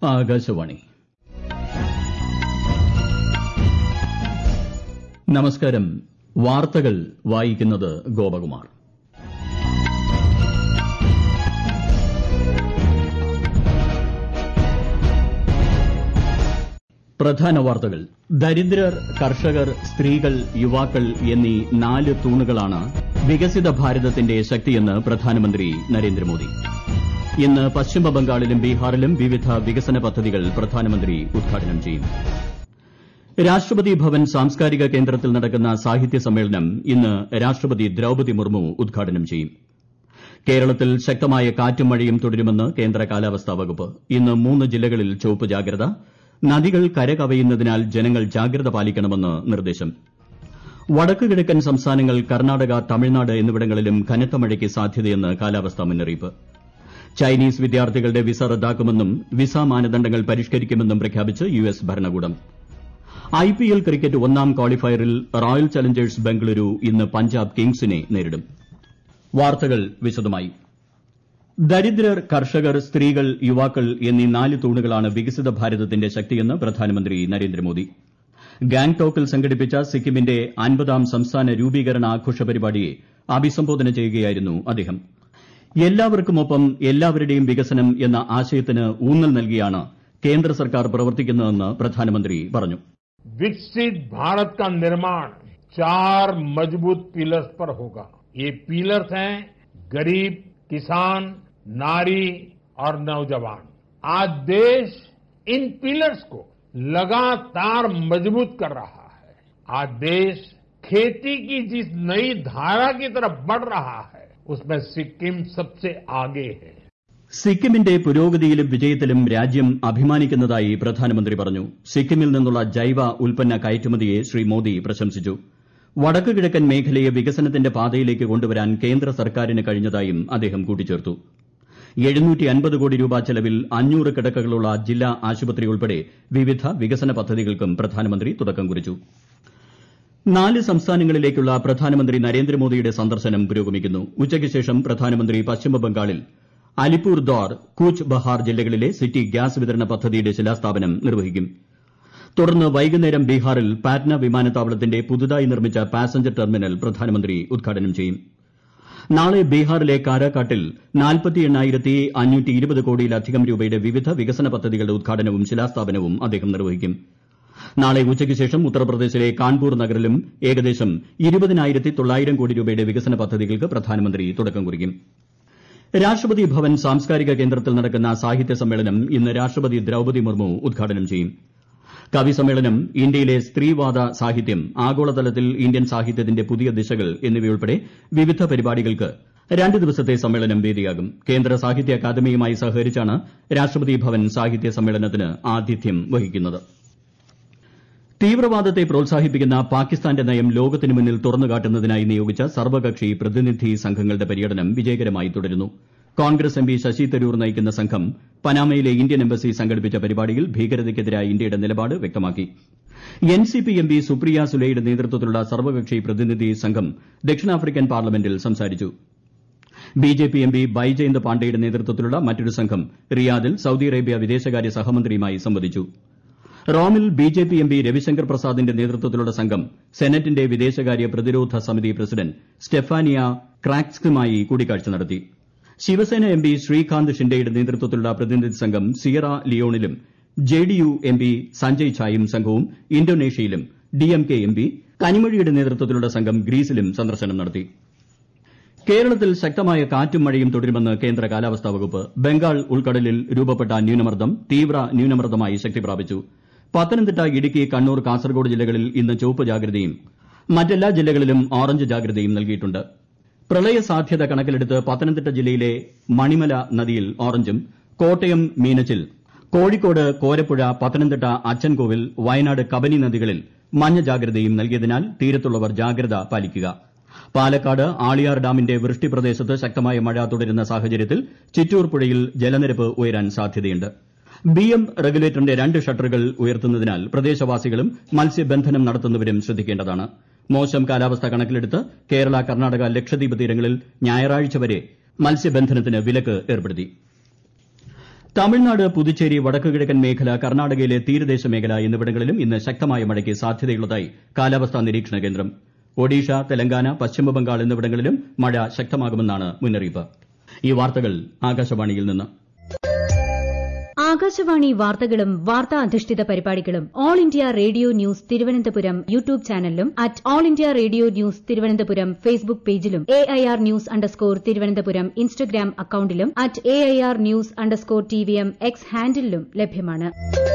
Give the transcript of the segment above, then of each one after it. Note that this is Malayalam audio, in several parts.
ആകാശവാണി നമസ്കാരം വാർത്തകൾ വായിക്കുന്നത് ഗോപകുമാർ പ്രധാന വാർത്തകൾ ദരിദ്രർ കർഷകർ സ്ത്രീകൾ യുവാക്കൾ എന്നീ നാല് തൂണുകളാണ് വികസിത ഭാരതത്തിന്റെ ശക്തിയെന്ന് പ്രധാനമന്ത്രി നരേന്ദ്രമോദി ഇന്ന് പശ്ചിമബംഗാളിലും ബീഹാറിലും വിവിധ വികസന പദ്ധതികൾ പ്രധാനമന്ത്രി ഉദ്ഘാടനം ചെയ്യും രാഷ്ട്രപതി ഭവൻ സാംസ്കാരിക കേന്ദ്രത്തിൽ നടക്കുന്ന സാഹിത്യ സമ്മേളനം ഇന്ന് രാഷ്ട്രപതി ദ്രൌപദി മുർമു ഉദ്ഘാടനം ചെയ്യും കേരളത്തിൽ ശക്തമായ കാറ്റും മഴയും തുടരുമെന്ന് കേന്ദ്ര കാലാവസ്ഥാ വകുപ്പ് ഇന്ന് മൂന്ന് ജില്ലകളിൽ ചുവപ്പ് ജാഗ്രത നദികൾ കരകവിയുന്നതിനാൽ ജനങ്ങൾ ജാഗ്രത പാലിക്കണമെന്ന് നിർദ്ദേശം വടക്ക് കിഴക്കൻ സംസ്ഥാനങ്ങൾ കർണ്ണാടക തമിഴ്നാട് എന്നിവിടങ്ങളിലും കനത്ത മഴയ്ക്ക് സാധ്യതയെന്ന് കാലാവസ്ഥാ മുന്നറിയിപ്പ് ചൈനീസ് വിദ്യാർത്ഥികളുടെ വിസ റദ്ദാക്കുമെന്നും വിസ മാനദണ്ഡങ്ങൾ പരിഷ്കരിക്കുമെന്നും പ്രഖ്യാപിച്ച് യു എസ് ഭരണകൂടം ഐപിഎൽ ക്രിക്കറ്റ് ഒന്നാം ക്വാളിഫയറിൽ റോയൽ ചലഞ്ചേഴ്സ് ബംഗളൂരു ഇന്ന് പഞ്ചാബ് കിങ്സിനെ നേരിടും വാർത്തകൾ വിശദമായി ദരിദ്രർ കർഷകർ സ്ത്രീകൾ യുവാക്കൾ എന്നീ നാല് തൂണുകളാണ് വികസിത ഭാരതത്തിന്റെ ശക്തിയെന്ന് പ്രധാനമന്ത്രി നരേന്ദ്രമോദി ഗാംഗ്ടോക്കിൽ സംഘടിപ്പിച്ച സിക്കിമിന്റെ അൻപതാം സംസ്ഥാന രൂപീകരണ ആഘോഷ പരിപാടിയെ അഭിസംബോധന ചെയ്യുകയായിരുന്നു അദ്ദേഹം എല്ലാവർക്കുമൊപ്പം എല്ലാവരുടെയും വികസനം എന്ന ആശയത്തിന് ഊന്നൽ നൽകിയാണ് കേന്ദ്ര സർക്കാർ പ്രവർത്തിക്കുന്നതെന്ന് പ്രധാനമന്ത്രി പറഞ്ഞു विकसित भारत का निर्माण चार मजबूत पिलर्स पर होगा ये पिलर्स हैं गरीब किसान नारी और नौजवान आज देश इन पिलर्स को लगातार मजबूत कर रहा है आज देश खेती की जिस नई धारा की तरफ बढ़ रहा है उसमें सिक्किम सबसे आगे है സിക്കിമിന്റെ പുരോഗതിയിലും വിജയത്തിലും രാജ്യം അഭിമാനിക്കുന്നതായി പ്രധാനമന്ത്രി പറഞ്ഞു സിക്കിമിൽ നിന്നുള്ള ജൈവ ഉൽപ്പന്ന കയറ്റുമതിയെ ശ്രീ മോദി പ്രശംസിച്ചു വടക്ക് കിഴക്കൻ മേഖലയെ വികസനത്തിന്റെ പാതയിലേക്ക് കൊണ്ടുവരാൻ കേന്ദ്ര സർക്കാരിന് കഴിഞ്ഞതായും അദ്ദേഹം കൂട്ടിച്ചേർത്തു കോടി രൂപ ചെലവിൽ അഞ്ഞൂറ് കിടക്കകളുള്ള ജില്ലാ ആശുപത്രി ഉൾപ്പെടെ വിവിധ വികസന പദ്ധതികൾക്കും പ്രധാനമന്ത്രി തുടക്കം കുറിച്ചു നാല് സംസ്ഥാനങ്ങളിലേക്കുള്ള പ്രധാനമന്ത്രി നരേന്ദ്രമോദിയുടെ സന്ദർശനം പുരോഗമിക്കുന്നു ഉച്ചയ്ക്ക് ശേഷം പ്രധാനമന്ത്രി പശ്ചിമബംഗാളിൽ അലിപ്പൂർദ്വാർ കൂച്ച് ബഹാർ ജില്ലകളിലെ സിറ്റി ഗ്യാസ് വിതരണ പദ്ധതിയുടെ ശിലാസ്ഥാപനം നിർവഹിക്കും തുടർന്ന് വൈകുന്നേരം ബീഹാറിൽ പാറ്റ്ന വിമാനത്താവളത്തിന്റെ പുതുതായി നിർമ്മിച്ച പാസഞ്ചർ ടെർമിനൽ പ്രധാനമന്ത്രി ഉദ്ഘാടനം ചെയ്യും നാളെ ബീഹാറിലെ കാരാകാട്ടിൽ കോടിയിലധികം രൂപയുടെ വിവിധ വികസന പദ്ധതികളുടെ ഉദ്ഘാടനവും ശിലാസ്ഥാപനവും അദ്ദേഹം നിർവഹിക്കും നാളെ ഉച്ചയ്ക്ക് ശേഷം ഉത്തർപ്രദേശിലെ കാൺപൂർ നഗറിലും ഏകദേശം കോടി രൂപയുടെ വികസന പദ്ധതികൾക്ക് പ്രധാനമന്ത്രി തുടക്കം കുറിക്കും രാഷ്ട്രപതി ഭവൻ സാംസ്കാരിക കേന്ദ്രത്തിൽ നടക്കുന്ന സാഹിത്യ സമ്മേളനം ഇന്ന് രാഷ്ട്രപതി ദ്രൌപദി മുർമു ഉദ്ഘാടനം ചെയ്യും കവി സമ്മേളനം ഇന്ത്യയിലെ സ്ത്രീവാദ സാഹിത്യം ആഗോളതലത്തിൽ ഇന്ത്യൻ സാഹിത്യത്തിന്റെ പുതിയ ദിശകൾ എന്നിവയുൾപ്പെടെ വിവിധ പരിപാടികൾക്ക് രണ്ട് ദിവസത്തെ സമ്മേളനം വേദിയാകും കേന്ദ്ര സാഹിത്യ അക്കാദമിയുമായി സഹകരിച്ചാണ് രാഷ്ട്രപതി ഭവൻ സാഹിത്യ സമ്മേളനത്തിന് ആതിഥ്യം വഹിക്കുന്നത് തീവ്രവാദത്തെ പ്രോത്സാഹിപ്പിക്കുന്ന പാകിസ്ഥാന്റെ നയം ലോകത്തിനു മുന്നിൽ തുറന്നുകാട്ടുന്നതിനായി നിയോഗിച്ച സർവ്വകക്ഷി പ്രതിനിധി സംഘങ്ങളുടെ പര്യടനം വിജയകരമായി തുടരുന്നു കോൺഗ്രസ് എംപി ശശി തരൂർ നയിക്കുന്ന സംഘം പനാമയിലെ ഇന്ത്യൻ എംബസി സംഘടിപ്പിച്ച പരിപാടിയിൽ ഭീകരതയ്ക്കെതിരായ ഇന്ത്യയുടെ നിലപാട് വ്യക്തമാക്കി എൻസിപി എംപി സുപ്രിയ സുലെയുടെ നേതൃത്വത്തിലുള്ള സർവ്വകക്ഷി പ്രതിനിധി സംഘം ദക്ഷിണാഫ്രിക്കൻ പാർലമെന്റിൽ സംസാരിച്ചു ബിജെപി എംപി ബൈജയന്ത് പാണ്ഡെയുടെ നേതൃത്വത്തിലുള്ള മറ്റൊരു സംഘം റിയാദിൽ സൌദി അറേബ്യ വിദേശകാര്യ സഹമന്ത്രിയുമായി സംവദിച്ചു റോമിൽ ബിജെപി എംപി രവിശങ്കർ പ്രസാദിന്റെ നേതൃത്വത്തിലുള്ള സംഘം സെനറ്റിന്റെ വിദേശകാര്യ പ്രതിരോധ സമിതി പ്രസിഡന്റ് സ്റ്റെഫാനിയ ക്രാക്സ്കുമായി കൂടിക്കാഴ്ച നടത്തി ശിവസേന എംപി ശ്രീകാന്ത് ഷിൻഡെയുടെ നേതൃത്വത്തിലുള്ള പ്രതിനിധി സംഘം സിയറ ലിയോണിലും ജെഡിയു എംപി സഞ്ജയ് ഝായും സംഘവും ഇന്തോനേഷ്യയിലും ഡിഎംകെ എംപി കനിമൊഴിയുടെ നേതൃത്വത്തിലുള്ള സംഘം ഗ്രീസിലും സന്ദർശനം നടത്തി കേരളത്തിൽ ശക്തമായ കാറ്റും മഴയും തുടരുമെന്ന് കേന്ദ്ര കാലാവസ്ഥാ വകുപ്പ് ബംഗാൾ ഉൾക്കടലിൽ രൂപപ്പെട്ട ന്യൂനമർദ്ദം തീവ്ര ന്യൂനമർദ്ദമായി ശക്തി പ്രാപിച്ചു പത്തനംതിട്ട ഇടുക്കി കണ്ണൂർ കാസർഗോഡ് ജില്ലകളിൽ ഇന്ന് ചുവപ്പ് ജാഗ്രതയും മറ്റെല്ലാ ജില്ലകളിലും ഓറഞ്ച് ജാഗ്രതയും നൽകിയിട്ടുണ്ട് പ്രളയ സാധ്യത കണക്കിലെടുത്ത് പത്തനംതിട്ട ജില്ലയിലെ മണിമല നദിയിൽ ഓറഞ്ചും കോട്ടയം മീനച്ചിൽ കോഴിക്കോട് കോരപ്പുഴ പത്തനംതിട്ട അച്ചൻകോവിൽ വയനാട് കബനി നദികളിൽ മഞ്ഞ ജാഗ്രതയും നൽകിയതിനാൽ തീരത്തുള്ളവർ ജാഗ്രത പാലിക്കുക പാലക്കാട് ആളിയാർ ഡാമിന്റെ വൃഷ്ടി പ്രദേശത്ത് ശക്തമായ മഴ തുടരുന്ന സാഹചര്യത്തിൽ ചിറ്റൂർ പുഴയിൽ ജലനിരപ്പ് ഉയരാൻ സാധ്യതയുണ്ട് ബി എം റെഗുലേറ്ററിന്റെ രണ്ട് ഷട്ടറുകൾ ഉയർത്തുന്നതിനാൽ പ്രദേശവാസികളും മത്സ്യബന്ധനം നടത്തുന്നവരും ശ്രദ്ധിക്കേണ്ടതാണ് മോശം കാലാവസ്ഥ കണക്കിലെടുത്ത് കേരള കർണാടക ലക്ഷദ്വീപ് തീരങ്ങളിൽ ഞായറാഴ്ച വരെ മത്സ്യബന്ധനത്തിന് വിലക്ക് ഏർപ്പെടുത്തി തമിഴ്നാട് പുതുച്ചേരി വടക്കുകിഴക്കൻ മേഖല കർണാടകയിലെ തീരദേശ മേഖല എന്നിവിടങ്ങളിലും ഇന്ന് ശക്തമായ മഴയ്ക്ക് സാധ്യതയുള്ളതായി കാലാവസ്ഥാ നിരീക്ഷണ കേന്ദ്രം ഒഡീഷ തെലങ്കാന പശ്ചിമബംഗാൾ എന്നിവിടങ്ങളിലും മഴ ശക്തമാകുമെന്നാണ് മുന്നറിയിപ്പ് ഈ വാർത്തകൾ ആകാശവാണിയിൽ നിന്ന് ആകാശവാണി വാർത്തകളും വാർത്താ അധിഷ്ഠിത പരിപാടികളും All India Radio news Thiruvananthapuram YouTube ചാനലിലും at All India Radio news Thiruvananthapuram Facebook പേജിലും A I R news underscore Thiruvananthapuram Instagram അക്കൌണ്ടിലും at A I R news underscore T V M X ഹാൻഡിലും ലഭ്യമാണ്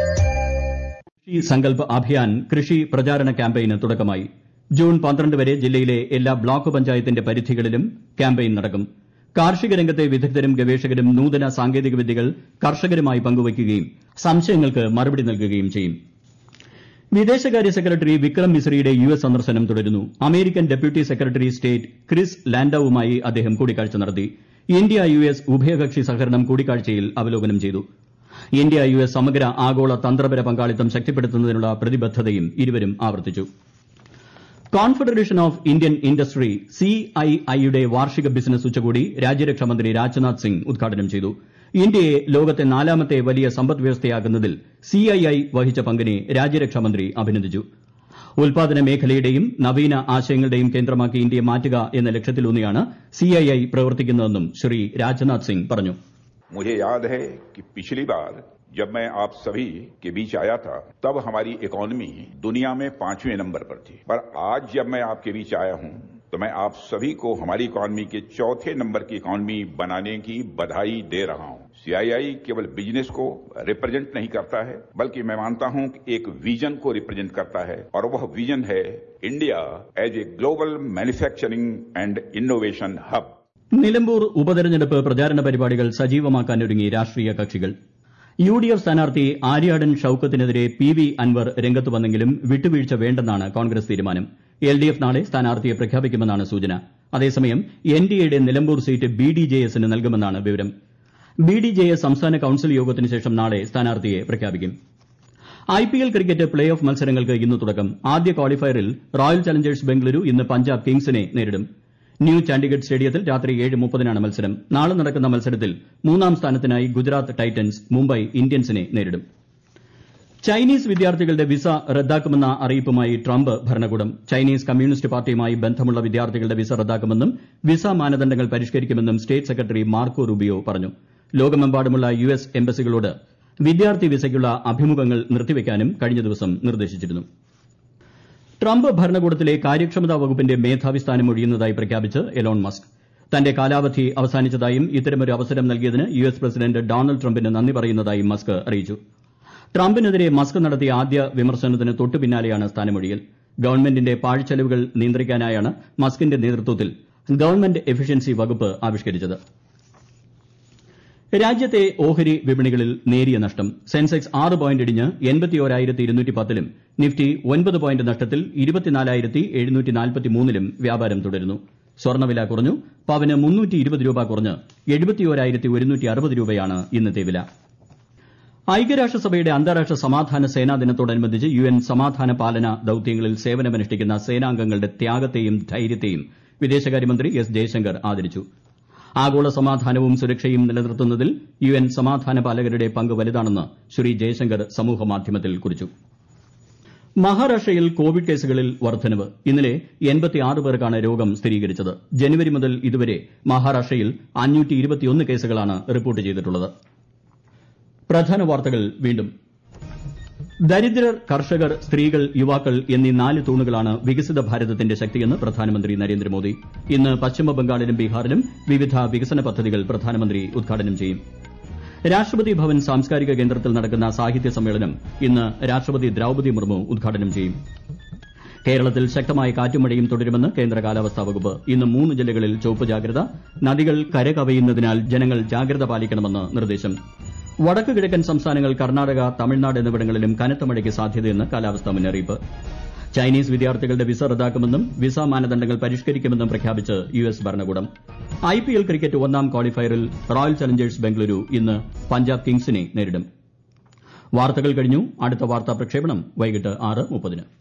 കൃഷി സങ്കൽപ് അഭിയാൻ കൃഷി പ്രചാരണ ക്യാമ്പയിന് തുടക്കമായി ജൂൺ പന്ത്രണ്ട് വരെ ജില്ലയിലെ എല്ലാ ബ്ലോക്ക് പഞ്ചായത്തിന്റെ പരിധികളിലും ക്യാമ്പയിൻ നടക്കും കാർഷിക രംഗത്തെ വിദഗ്ധരും ഗവേഷകരും നൂതന സാങ്കേതിക വിദ്യകൾ കർഷകരുമായി പങ്കുവയ്ക്കുകയും സംശയങ്ങൾക്ക് മറുപടി നൽകുകയും ചെയ്യും വിദേശകാര്യ സെക്രട്ടറി വിക്രം മിശ്രയുടെ യു എസ് സന്ദർശനം തുടരുന്നു American deputy secretary state Chris ലാൻഡൌവുമായി അദ്ദേഹം കൂടിക്കാഴ്ച നടത്തി ഇന്ത്യ യു എസ് ഉഭയകക്ഷി സഹകരണം കൂടിക്കാഴ്ചയിൽ അവലോകനം ചെയ്തു ഇന്ത്യ യു എസ് സമഗ്ര ആഗോള തന്ത്രപര പങ്കാളിത്തം ശക്തിപ്പെടുത്തുന്നതിനുള്ള പ്രതിബദ്ധതയും ഇരുവരും ആവർത്തിച്ചു കോൺഫെഡറേഷൻ ഓഫ് ഇന്ത്യൻ ഇൻഡസ്ട്രി സിഐഐയുടെ വാർഷിക ബിസിനസ് ഉച്ചകോടി രാജ്യരക്ഷാമന്ത്രി രാജ്നാഥ് സിംഗ് ഉദ്ഘാടനം ചെയ്തു ഇന്ത്യയെ ലോകത്തെ നാലാമത്തെ വലിയ സമ്പദ് വ്യവസ്ഥയാക്കുന്നതിൽ സിഐഐ വഹിച്ച പങ്കിനെ രാജ്യരക്ഷാമന്ത്രി അഭിനന്ദിച്ചു ഉൽപാദന മേഖലയുടെയും നവീന ആശയങ്ങളുടെയും കേന്ദ്രമാക്കി ഇന്ത്യയെ മാറ്റുക എന്ന ലക്ഷ്യത്തിലൂന്നിയാണ് സിഐഐ പ്രവർത്തിക്കുന്നതെന്നും ശ്രീ രാജ്നാഥ് സിംഗ് പറഞ്ഞു मुझे याद है कि पिछली बार जब मैं आप सभी के बीच आया था तब हमारी इकोनॉमी दुनिया में पांचवें नंबर पर थी पर आज जब मैं आपके बीच आया हूं तो मैं आप सभी को हमारी इकोनॉमी के चौथे नंबर की इकोनॉमी बनाने की बधाई दे रहा हूं सीआईआई केवल बिजनेस को रिप्रेजेंट नहीं करता है बल्कि मैं मानता हूं कि एक विजन को रिप्रेजेंट करता है और वह विजन है India as a global manufacturing and innovation hub Nilambur ഉപതെരഞ്ഞെടുപ്പ് പ്രചാരണ പരിപാടികൾ സജീവമാക്കാനൊരുങ്ങി രാഷ്ട്രീയ കക്ഷികൾ യു ഡി എഫ് സ്ഥാനാർത്ഥി ആര്യാടൻ ഷൌക്കത്തിനെതിരെ പി വി അൻവർ രംഗത്ത് വന്നെങ്കിലും വിട്ടുവീഴ്ച വേണ്ടെന്നാണ് കോൺഗ്രസ് തീരുമാനം എൽ ഡി എഫ് നാളെ സ്ഥാനാർത്ഥിയെ പ്രഖ്യാപിക്കുമെന്നാണ് സൂചന അതേസമയം എൻ ഡി എയുടെ Nilambur seat B D J എസിന് നൽകുമെന്നാണ് വിവരം ബി ഡി ജെ എസ് സംസ്ഥാന കൌൺസിൽ യോഗത്തിന് ശേഷം നാളെ സ്ഥാനാർത്ഥിയെ പ്രഖ്യാപിക്കും I P L cricket play off മത്സരങ്ങൾക്ക് ഇന്ന് തുടക്കം ആദ്യ ക്വാളിഫയറിൽ റോയൽ ചലഞ്ചേഴ്സ് ബംഗളൂരു ഇന്ന് പഞ്ചാബ് കിങ്സിനെ നേരിടും ന്യൂ ചണ്ഡിഗഡ് സ്റ്റേഡിയത്തിൽ രാത്രി ഏഴ് മുപ്പതിനാണ് മത്സരം നാളെ നടക്കുന്ന മത്സരത്തിൽ മൂന്നാം സ്ഥാനത്തിനായി ഗുജറാത്ത് ടൈറ്റൻസ് മുംബൈ ഇന്ത്യൻസിനെ നേരിടും ചൈനീസ് വിദ്യാർത്ഥികളുടെ വിസ റദ്ദാക്കുമെന്ന അറിയിപ്പുമായി ട്രംപ് ഭരണകൂടം ചൈനീസ് കമ്മ്യൂണിസ്റ്റ് പാർട്ടിയുമായി ബന്ധമുള്ള വിദ്യാർത്ഥികളുടെ വിസ റദ്ദാക്കുമെന്നും വിസ മാനദണ്ഡങ്ങൾ പരിഷ്കരിക്കുമെന്നും സ്റ്റേറ്റ് സെക്രട്ടറി മാർക്കോ റൂബിയോ പറഞ്ഞു ലോകമെമ്പാടുമുള്ള യു എസ് എംബസികളോട് വിദ്യാർത്ഥി വിസയ്ക്കുള്ള അഭിമുഖങ്ങൾ നിർത്തിവെക്കാനും കഴിഞ്ഞ ദിവസം നിർദ്ദേശിച്ചിരുന്നു ട്രംപ് ഭരണകൂടത്തിലെ കാര്യക്ഷമതാ വകുപ്പിന്റെ മേധാവി സ്ഥാനം ഒഴിയുന്നതായി പ്രഖ്യാപിച്ച് എലോൺ മസ്ക് തന്റെ കാലാവധി അവസാനിച്ചതായും ഇത്തരമൊരു അവസരം നൽകിയതിന് യു എസ് പ്രസിഡന്റ് ഡൊണാൾഡ് ട്രംപിന് നന്ദി പറയുന്നതായും മസ്ക് അറിയിച്ചു ട്രംപിനെതിരെ മസ്ക് നടത്തിയ ആദ്യ വിമർശനത്തിന് തൊട്ടു പിന്നാലെയാണ് സ്ഥാനമൊഴിയൽ ഗവൺമെന്റിന്റെ പാഴ്ചെലവുകൾ നിയന്ത്രിക്കാനായാണ് മസ്കിന്റെ നേതൃത്വത്തിൽ ഗവൺമെന്റ് എഫിഷ്യൻസി വകുപ്പ് ആവിഷ്കരിച്ചത് രാജ്യത്തെ ഓഹരി വിപണികളിൽ നേരിയ നഷ്ടം സെൻസെക്സ് ആറ് പോയിന്റ് ഇടിഞ്ഞ് എൺപത്തിയോരായിരത്തി ഇരുന്നൂറ്റി പത്തിലും നിഫ്റ്റി ഒൻപത് പോയിന്റ് നഷ്ടത്തിൽ ഇരുപത്തിനാലായിരത്തി എഴുന്നൂറ്റി നാൽപ്പത്തിമൂന്നിലും വ്യാപാരം തുടരുന്നു സ്വർണ്ണവില കുറഞ്ഞു പവന് മുന്നൂറ്റി ഇരുപത് രൂപ കുറഞ്ഞ് എഴുപത്തിയോരായിരത്തി ഒരുന്നൂറ്റി അറുപത് രൂപയാണ് ഇന്നത്തെ വില ഐക്യരാഷ്ട്രസഭയുടെ അന്താരാഷ്ട്ര സമാധാന സേനാ ദിനത്തോടനുബന്ധിച്ച് യു എൻ സമാധാന പാലന ദൌത്യങ്ങളിൽ സേവനമനുഷ്ഠിക്കുന്ന സേനാംഗങ്ങളുടെ ത്യാഗത്തെയും ധൈര്യത്തെയും വിദേശകാര്യമന്ത്രി എസ് ജയശങ്കർ ആദരിച്ചു ആഗോള സമാധാനവും സുരക്ഷയും നിലനിർത്തുന്നതിൽ യു എൻ സമാധാന പാലകരുടെ പങ്ക് വലുതാണെന്ന് ശ്രീ ജയശങ്കർ സമൂഹമാധ്യമത്തിൽ കുറിച്ചു മഹാരാഷ്ട്രയിൽ കോവിഡ് കേസുകളിൽ വർദ്ധനവ് ഇന്നലെ പേർക്കാണ് രോഗം സ്ഥിരീകരിച്ചത് ജനുവരി മുതൽ ഇതുവരെ മഹാരാഷ്ട്രയിൽ കേസുകളാണ് റിപ്പോർട്ട് ചെയ്തിട്ടുള്ളത് പ്രധാന വാർത്തകൾ വീണ്ടും ദരിദ്രർ കർഷകർ സ്ത്രീകൾ യുവാക്കൾ എന്നീ നാല് തൂണുകളാണ് വികസിത ഭാരതത്തിന്റെ ശക്തിയെന്ന് പ്രധാനമന്ത്രി നരേന്ദ്രമോദി ഇന്ന് പശ്ചിമബംഗാളിലും ബീഹാറിലും വിവിധ വികസന പദ്ധതികൾ പ്രധാനമന്ത്രി ഉദ്ഘാടനം ചെയ്യും രാഷ്ട്രപതി ഭവൻ സാംസ്കാരിക കേന്ദ്രത്തിൽ നടക്കുന്ന സാഹിത്യ സമ്മേളനം ഇന്ന് രാഷ്ട്രപതി ദ്രൌപദി മുർമു ഉദ്ഘാടനം ചെയ്യും കേരളത്തിൽ ശക്തമായ കാറ്റും മഴയും തുടരുമെന്ന് കേന്ദ്ര കാലാവസ്ഥാ വകുപ്പ് ഇന്ന് മൂന്ന് ജില്ലകളിൽ ചുവപ്പ് ജാഗ്രത നദികൾ കരകവിയുന്നതിനാൽ ജനങ്ങൾ ജാഗ്രത പാലിക്കണമെന്ന് നിർദ്ദേശം വടക്ക് കിഴക്കൻ സംസ്ഥാനങ്ങൾ കർണാടക തമിഴ്നാട് എന്നിവിടങ്ങളിലും കനത്ത മഴയ്ക്ക് സാധ്യതയെന്ന് കാലാവസ്ഥാ മുന്നറിയിപ്പ് ചൈനീസ് വിദ്യാർത്ഥികളുടെ വിസ റദ്ദാക്കുമെന്നും വിസ മാനദണ്ഡങ്ങൾ പരിഷ്കരിക്കുമെന്നും പ്രഖ്യാപിച്ച് യു എസ് ഭരണകൂടം ഐ പി എൽ ക്രിക്കറ്റ് ഒന്നാം ക്വാളിഫയറിൽ റോയൽ ചലഞ്ചേഴ്സ് ബംഗളൂരു ഇന്ന് പഞ്ചാബ് കിങ്സിനെ നേരിടും വാർത്തകൾ കഴിഞ്ഞു അടുത്ത വാർത്താ പ്രക്ഷേപണം വൈകിട്ട് ആറ് മുപ്പതിന്